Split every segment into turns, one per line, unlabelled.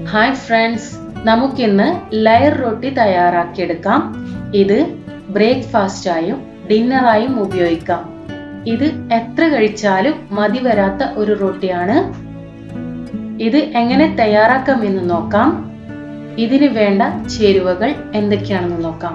hi friends നമുക്കിന്ന് layer റൊട്ടി തയ്യാറാക്കിയെടുക്കാം ഇത് ബ്രേക്ക്ഫാസ്റ്റായും ഡിന്നറായും ഉപയോഗിക്കാം ഇത് എത്ര കഴിച്ചാലും മതി വരാത്ത ഒരു റൊട്ടിയാണ് ഇത് എങ്ങനെ തയ്യാറാക്കാമെന്ന് നോക്കാം ഇതിന് വേണ്ട ചേരുവകൾ എന്തൊക്കെയാണെന്ന് നോക്കാം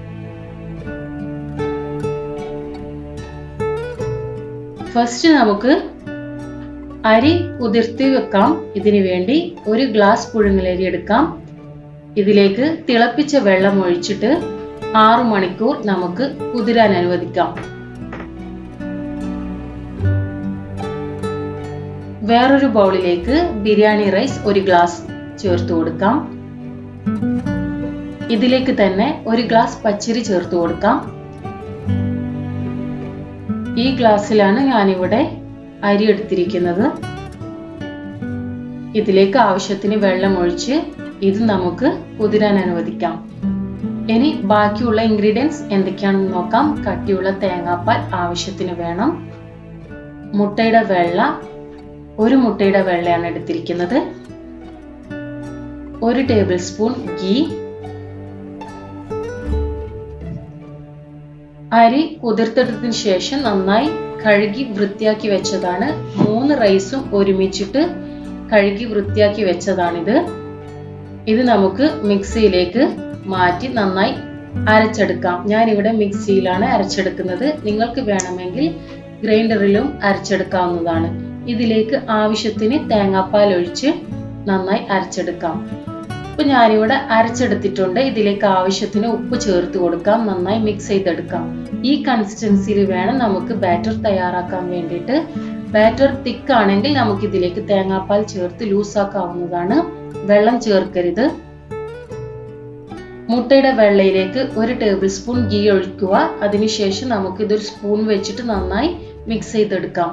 ഫസ്റ്റ് നമുക്ക് അരി കുതിർത്തി വെക്കാം ഇതിനു വേണ്ടി ഒരു ഗ്ലാസ് പുഴുങ്ങലരി എടുക്കാം ഇതിലേക്ക് തിളപ്പിച്ച വെള്ളം ഒഴിച്ചിട്ട് ആറു മണിക്കൂർ നമുക്ക് കുതിരാൻ അനുവദിക്കാം വേറൊരു ബൗളിലേക്ക് ബിരിയാണി റൈസ് ഒരു ഗ്ലാസ് ചേർത്ത് കൊടുക്കാം ഇതിലേക്ക് തന്നെ ഒരു ഗ്ലാസ് പച്ചരി ചേർത്ത് കൊടുക്കാം ഈ ഗ്ലാസ്സിലാണ് ഞാനിവിടെ അരി എടുത്തിരിക്കുന്നത് ഇതിലേക്ക് ആവശ്യത്തിന് വെള്ളം ഒഴിച്ച് ഇത് നമുക്ക് കുതിരാൻ അനുവദിക്കാം ഇനി ബാക്കിയുള്ള ഇൻഗ്രീഡിയൻസ് എന്തൊക്കെയാണെന്ന് നോക്കാം കട്ടിയുള്ള തേങ്ങാപ്പാൽ ആവശ്യത്തിന് വേണം മുട്ടയുടെ വെള്ള ഒരു മുട്ടയുടെ വെള്ളയാണ് എടുത്തിരിക്കുന്നത് ഒരു ടേബിൾ സ്പൂൺ ഗീ അരി കുതിർത്തെടുത്തതിന് ശേഷം നന്നായി കഴുകി വൃത്തിയാക്കി വെച്ചതാണ് മൂന്ന് റൈസും ഒരുമിച്ചിട്ട് കഴുകി വൃത്തിയാക്കി വെച്ചതാണിത് ഇത് നമുക്ക് മിക്സിയിലേക്ക് മാറ്റി നന്നായി അരച്ചെടുക്കാം ഞാൻ ഇവിടെ മിക്സിയിലാണ് അരച്ചെടുക്കുന്നത് നിങ്ങൾക്ക് വേണമെങ്കിൽ ഗ്രൈൻഡറിലും അരച്ചെടുക്കാവുന്നതാണ് ഇതിലേക്ക് ആവശ്യത്തിന് തേങ്ങാപ്പാൽ ഒഴിച്ച് നന്നായി അരച്ചെടുക്കാം ഇപ്പൊ ഞാനിവിടെ അരച്ചെടുത്തിട്ടുണ്ട് ഇതിലേക്ക് ആവശ്യത്തിന് ഉപ്പ് ചേർത്ത് കൊടുക്കാം നന്നായി മിക്സ് ചെയ്തെടുക്കാം ഈ കൺസിസ്റ്റൻസിയിൽ വേണം നമുക്ക് ബാറ്റർ തയ്യാറാക്കാൻ വേണ്ടിയിട്ട് ബാറ്റർ തിക്ക് ആണെങ്കിൽ നമുക്ക് ഇതിലേക്ക് തേങ്ങാപ്പാൽ ചേർത്ത് ലൂസാക്കാവുന്നതാണ് വെള്ളം ചേർക്കരുത് മുട്ടയുടെ വെള്ളയിലേക്ക് ഒരു ടേബിൾ സ്പൂൺ ഗീ ഒഴിക്കുക അതിനുശേഷം നമുക്ക് ഇതൊരു സ്പൂൺ വെച്ചിട്ട് നന്നായി മിക്സ് ചെയ്തെടുക്കാം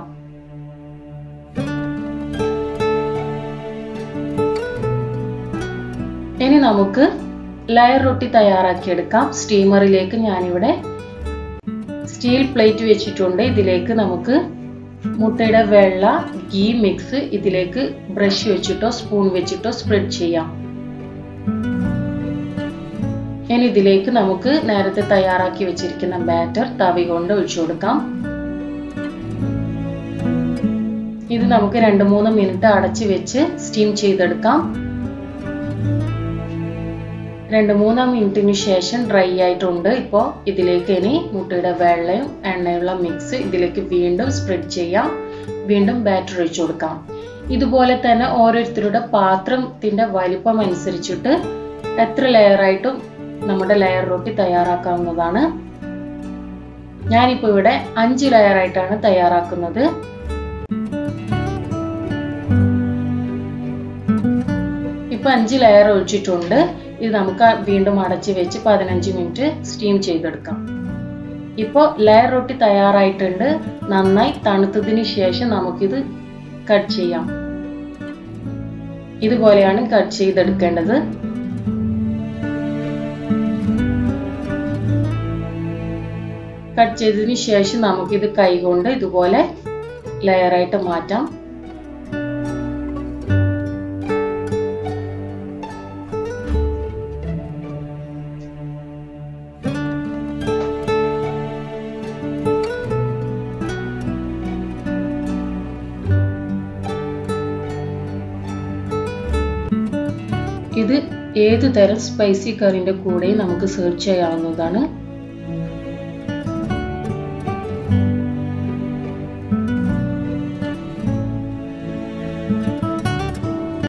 ഇനി നമുക്ക് ലയർ റൊട്ടി തയ്യാറാക്കിയെടുക്കാം സ്റ്റീമറിലേക്ക് ഞാനിവിടെ സ്റ്റീൽ പ്ലേറ്റ് വെച്ചിട്ടുണ്ട് ഇതിലേക്ക് നമുക്ക് മുട്ടയുടെ വെള്ള ഗീ മിക്സ് ഇതിലേക്ക് ബ്രഷ് വെച്ചിട്ടോ സ്പൂൺ വെച്ചിട്ടോ സ്പ്രെഡ് ചെയ്യാം ഇനി ഇതിലേക്ക് നമുക്ക് നേരത്തെ തയ്യാറാക്കി വെച്ചിരിക്കുന്ന ബാറ്റർ തവി കൊണ്ട് ഒഴിച്ചു കൊടുക്കാം ഇത് നമുക്ക് രണ്ട് മൂന്ന് മിനിറ്റ് അടച്ചു വെച്ച് സ്റ്റീം ചെയ്തെടുക്കാം രണ്ട് മൂന്ന് മിനിറ്റിന് ശേഷം ഡ്രൈ ആയിട്ടുണ്ട് ഇപ്പോൾ ഇതിലേക്ക് ഇനി മുട്ടയുടെ വെള്ളയും എണ്ണയുള്ള മിക്സ് ഇതിലേക്ക് വീണ്ടും സ്പ്രെഡ് ചെയ്യാം വീണ്ടും ബാറ്റർ ഒഴിച്ചു കൊടുക്കാം ഇതുപോലെ തന്നെ ഓരോരുത്തരുടെ പാത്രത്തിന്റെ വലിപ്പം അനുസരിച്ചിട്ട് എത്ര ലെയറായിട്ടും നമ്മുടെ ലെയർ റൊട്ടി തയ്യാറാക്കാവുന്നതാണ് ഞാനിപ്പോൾ ഇവിടെ അഞ്ച് ലെയറായിട്ടാണ് തയ്യാറാക്കുന്നത് ഇപ്പൊ അഞ്ച് ലെയർ ഒഴിച്ചിട്ടുണ്ട് ഇത് നമുക്ക് വീണ്ടും അടച്ച് വെച്ച് പതിനഞ്ച് മിനിറ്റ് സ്റ്റീം ചെയ്തെടുക്കാം ഇപ്പോൾ ലെയർ റൊട്ടി തയ്യാറായിട്ടുണ്ട് നന്നായി തണുത്തതിന് ശേഷം നമുക്കിത് കട്ട് ചെയ്യാം ഇതുപോലെയാണ് കട്ട് ചെയ്തെടുക്കേണ്ടത് കട്ട് ചെയ്തതിന് ശേഷം നമുക്കിത് കൈകൊണ്ട് ഇതുപോലെ ലെയറായിട്ട് മാറ്റാം ഇത് ഏതു തരം സ്പൈസി കറിന്റെ കൂടെയും നമുക്ക് സെർച്ച് ചെയ്യാവുന്നതാണ്